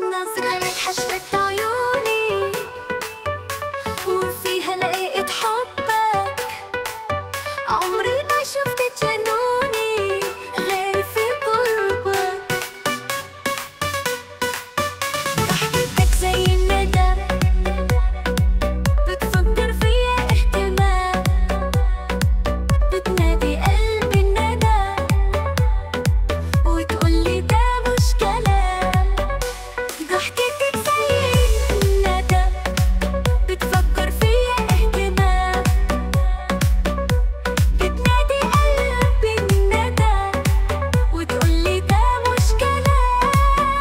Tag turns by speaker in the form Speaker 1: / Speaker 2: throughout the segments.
Speaker 1: نظرة من حشرة عيوني وفيها لقيت حبك عمري ما شفت جنوني غير في قربك ضحكتك زي الندى بتفكر فيا اهتمام بتنادي قلبي الندى وتقولي ده مش كلام ضحكتك زي الندى بتفكر فيا اهتمام بتنادي قلبي الندى وتقولي ده مش كلام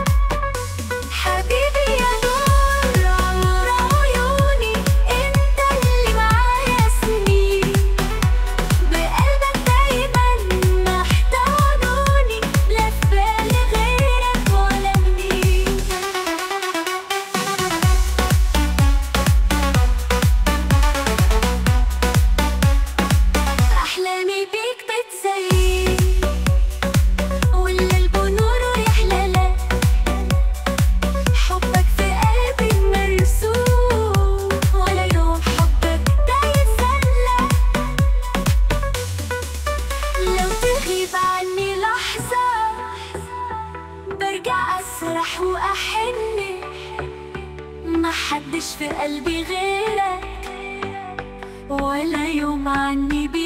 Speaker 1: حبيبي يا نور عمر عيوني انت اللي معايا سنين بقلبك دايما محتوانوني لا في بالي غيرك ولا منين أحلامي بيك بتزين والقلب نوره يحلى حبك في قلبي مرسوم ولا يوم حبك ده يتسلى لو تغيب عني لحظة برجع أسرح وأحن ما حدش في قلبي غيرك ولا يوم عني